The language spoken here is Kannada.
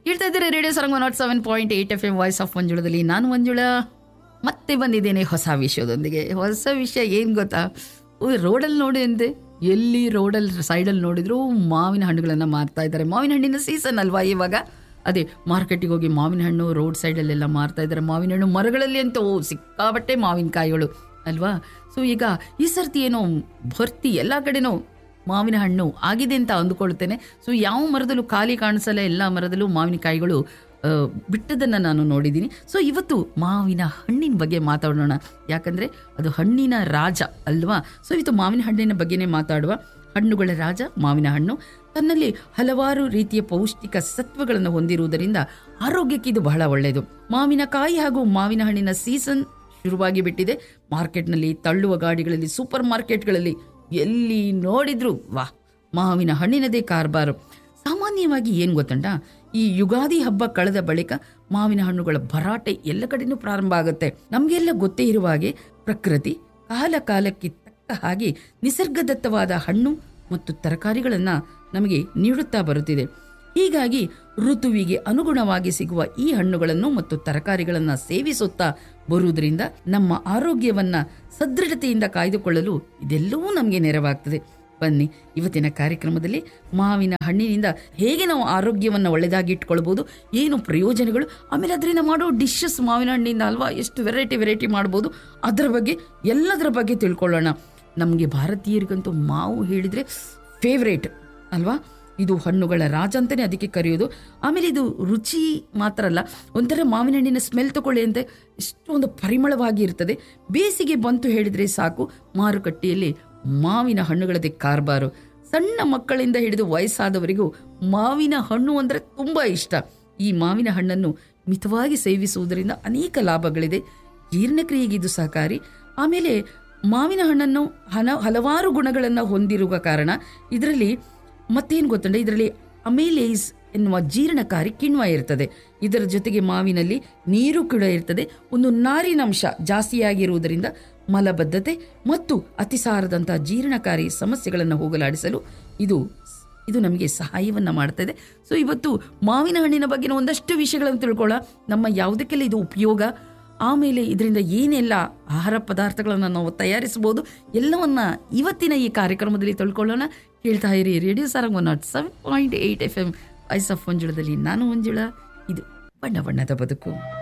ಹೇಳ್ತಾ ಇದ್ದಾರೆ radio Sarang one nought seven point eight F M voice of ಮಂಜುಳದಲ್ಲಿ ನಾನು ಮಂಜುಳ ಮತ್ತೆ ಬಂದಿದ್ದೇನೆ ಹೊಸ ವಿಷಯದೊಂದಿಗೆ ಹೊಸ ವಿಷಯ ಏನು ಗೊತ್ತಾ ಓ ರೋಡಲ್ಲಿ ನೋಡಿ ಅಂದೆ ಎಲ್ಲಿ ರೋಡಲ್ಲಿ ಸೈಡಲ್ಲಿ ನೋಡಿದ್ರು ಮಾವಿನ ಹಣ್ಣುಗಳನ್ನು ಮಾರ್ತಾ ಇದ್ದಾರೆ ಮಾವಿನ ಹಣ್ಣಿನ ಸೀಸನ್ ಅಲ್ವಾ ಇವಾಗ ಅದೇ ಮಾರ್ಕೆಟಿಗೆ ಹೋಗಿ ಮಾವಿನ ಹಣ್ಣು ರೋಡ್ ಸೈಡಲ್ಲೆಲ್ಲ ಮಾರ್ತಾ ಇದ್ದಾರೆ ಮಾವಿನ ಹಣ್ಣು ಮರಗಳಲ್ಲಿ ಅಂತೂ ಓ ಸಿಕ್ಕಾಬಟ್ಟೆ ಮಾವಿನಕಾಯಿಗಳು ಅಲ್ವಾ ಸೊ ಈಗ ಈ ಸರ್ತಿ ಏನೋ ಭರ್ತಿ ಎಲ್ಲ ಕಡೆನೂ ಮಾವಿನ ಹಣ್ಣು ಆಗಿದೆ ಅಂತ ಅಂದುಕೊಳ್ತೇನೆ ಸೊ ಯಾವ ಮರದಲ್ಲೂ ಖಾಲಿ ಕಾಣಿಸಲ್ಲ ಎಲ್ಲ ಮರದಲ್ಲೂ ಮಾವಿನಕಾಯಿಗಳು ಆ, ಬಿಟ್ಟದನ್ನು ನಾನು ನೋಡಿದ್ದೀನಿ ಸೊ ಇವತ್ತು ಮಾವಿನ ಹಣ್ಣಿನ ಬಗ್ಗೆ ಮಾತಾಡೋಣ ಯಾಕಂದರೆ ಅದು ಹಣ್ಣಿನ ರಾಜ ಅಲ್ವಾ ಸೊ ಇವತ್ತು ಮಾವಿನ ಹಣ್ಣಿನ ಬಗ್ಗೆನೇ ಮಾತಾಡುವ ಹಣ್ಣುಗಳ ರಾಜ ಮಾವಿನ ಹಣ್ಣು ತನ್ನಲ್ಲಿ ಹಲವಾರು ರೀತಿಯ ಪೌಷ್ಟಿಕ ಸತ್ವಗಳನ್ನು ಹೊಂದಿರುವುದರಿಂದ ಆರೋಗ್ಯಕ್ಕೆ ಇದು ಬಹಳ ಒಳ್ಳೆಯದು ಮಾವಿನಕಾಯಿ ಹಾಗೂ ಮಾವಿನ ಹಣ್ಣಿನ ಸೀಸನ್ ಶುರುವಾಗಿ ಬಿಟ್ಟಿದೆ ಮಾರ್ಕೆಟ್ನಲ್ಲಿ ತಳ್ಳುವ ಗಾಡಿಗಳಲ್ಲಿ ಸೂಪರ್ ಮಾರ್ಕೆಟ್ಗಳಲ್ಲಿ ಎಲ್ಲಿ ನೋಡಿದ್ರು ವಾ ಮಾವಿನ ಹಣ್ಣಿನದೇ ಕಾರ್ಬಾರು ಸಾಮಾನ್ಯವಾಗಿ ಏನು ಗೊತ್ತಂಟ ಈ ಯುಗಾದಿ ಹಬ್ಬ ಕಳೆದ ಬಳಿಕ ಮಾವಿನ ಹಣ್ಣುಗಳ ಭರಾಟೆ ಎಲ್ಲ ಕಡೆನೂ ಪ್ರಾರಂಭ ಆಗುತ್ತೆ ನಮಗೆಲ್ಲ ಗೊತ್ತೇ ಇರುವ ಹಾಗೆ ಪ್ರಕೃತಿ ಕಾಲ ಕಾಲಕ್ಕೆ ತಕ್ಕ ಹಾಗೆ ನಿಸರ್ಗದತ್ತವಾದ ಹಣ್ಣು ಮತ್ತು ತರಕಾರಿಗಳನ್ನು ನಮಗೆ ನೀಡುತ್ತಾ ಬರುತ್ತಿದೆ ಹೀಗಾಗಿ ಋತುವಿಗೆ ಅನುಗುಣವಾಗಿ ಸಿಗುವ ಈ ಹಣ್ಣುಗಳನ್ನು ಮತ್ತು ತರಕಾರಿಗಳನ್ನು ಸೇವಿಸುತ್ತಾ ಬರುವುದರಿಂದ ನಮ್ಮ ಆರೋಗ್ಯವನ್ನ ಸದೃಢತೆಯಿಂದ ಕಾಯ್ದುಕೊಳ್ಳಲು ಇದೆಲ್ಲವೂ ನಮಗೆ ನೆರವಾಗ್ತದೆ ಬನ್ನಿ ಇವತ್ತಿನ ಕಾರ್ಯಕ್ರಮದಲ್ಲಿ ಮಾವಿನ ಹಣ್ಣಿನಿಂದ ಹೇಗೆ ನಾವು ಆರೋಗ್ಯವನ್ನು ಒಳ್ಳೆದಾಗಿ ಇಟ್ಕೊಳ್ಬೋದು ಏನು ಪ್ರಯೋಜನಗಳು ಆಮೇಲೆ ಅದರಿಂದ ಮಾಡೋ ಡಿಶಸ್ ಮಾವಿನ ಹಣ್ಣಿಂದ ಅಲ್ವಾ ಎಷ್ಟು ವೆರೈಟಿ ವೆರೈಟಿ ಮಾಡ್ಬೋದು ಅದರ ಬಗ್ಗೆ ಎಲ್ಲದರ ಬಗ್ಗೆ ತಿಳ್ಕೊಳ್ಳೋಣ ನಮಗೆ ಭಾರತೀಯರಿಗಂತೂ ಮಾವು ಹೇಳಿದರೆ ಫೇವ್ರೇಟ್ ಅಲ್ವಾ ಇದು ಹಣ್ಣುಗಳ ರಾಜ ಅಂತಲೇ ಅದಕ್ಕೆ ಕರೆಯೋದು ಆಮೇಲೆ ಇದು ರುಚಿ ಮಾತ್ರ ಅಲ್ಲ ಒಂಥರ ಮಾವಿನ ಹಣ್ಣಿನ ಸ್ಮೆಲ್ ತಗೊಳ್ಳಿ ಅಂತೆ ಇಷ್ಟೊಂದು ಪರಿಮಳವಾಗಿ ಇರ್ತದೆ ಬೇಸಿಗೆ ಬಂತು ಹೇಳಿದರೆ ಸಾಕು ಮಾರುಕಟ್ಟೆಯಲ್ಲಿ ಮಾವಿನ ಹಣ್ಣುಗಳದೇ ಕಾರ್ಬಾರು ಸಣ್ಣ ಮಕ್ಕಳಿಂದ ಹಿಡಿದು ವಯಸ್ಸಾದವರಿಗೂ ಮಾವಿನ ಹಣ್ಣು ಅಂದರೆ ತುಂಬ ಇಷ್ಟ ಈ ಮಾವಿನ ಹಣ್ಣನ್ನು ಮಿತವಾಗಿ ಸೇವಿಸುವುದರಿಂದ ಅನೇಕ ಲಾಭಗಳಿದೆ ಜೀರ್ಣಕ್ರಿಯೆಗೆ ಇದು ಸಹಕಾರಿ ಆಮೇಲೆ ಮಾವಿನ ಹಣ್ಣನ್ನು ಹನ ಹಲವಾರು ಗುಣಗಳನ್ನು ಹೊಂದಿರುವ ಕಾರಣ ಇದರಲ್ಲಿ ಮತ್ತೇನು ಗೊತ್ತಂದ್ರೆ ಇದರಲ್ಲಿ ಅಮೇಲೇಸ್ ಎನ್ನುವ ಜೀರ್ಣಕಾರಿ ಕಿಣ್ವ ಇರ್ತದೆ ಇದರ ಜೊತೆಗೆ ಮಾವಿನಲ್ಲಿ ನೀರು ಕೂಡ ಇರ್ತದೆ ಒಂದು ನಾರಿನಂಶ ಜಾಸ್ತಿಯಾಗಿರುವುದರಿಂದ ಮಲಬದ್ಧತೆ ಮತ್ತು ಅತಿಸಾರದಂತಹ ಜೀರ್ಣಕಾರಿ ಸಮಸ್ಯೆಗಳನ್ನು ಹೋಗಲಾಡಿಸಲು ಇದು ಇದು ನಮಗೆ ಸಹಾಯವನ್ನು ಮಾಡ್ತಾ ಇದೆ ಸೊ ಇವತ್ತು ಮಾವಿನ ಹಣ್ಣಿನ ಬಗ್ಗಿನ ಒಂದಷ್ಟು ವಿಷಯಗಳನ್ನು ತಿಳ್ಕೊಳ್ಳ ನಮ್ಮ ಯಾವುದಕ್ಕೆಲ್ಲ ಇದು ಉಪಯೋಗ ಆಮೇಲೆ ಇದರಿಂದ ಏನೆಲ್ಲ ಆಹಾರ ಪದಾರ್ಥಗಳನ್ನು ನಾವು ತಯಾರಿಸಬಹುದು ಎಲ್ಲವನ್ನ ಇವತ್ತಿನ ಈ ಕಾರ್ಯಕ್ರಮದಲ್ಲಿ ತಿಳ್ಕೊಳ್ಳೋಣ ಕೇಳ್ತಾ ಇರಿ radio Sarang one nought seven point eight F M voice of ಮಂಜುಳದಲ್ಲಿ ನಾನು ಮಂಜುಳ ಇದು ಬಣ್ಣ ಬಣ್ಣದ ಬದುಕು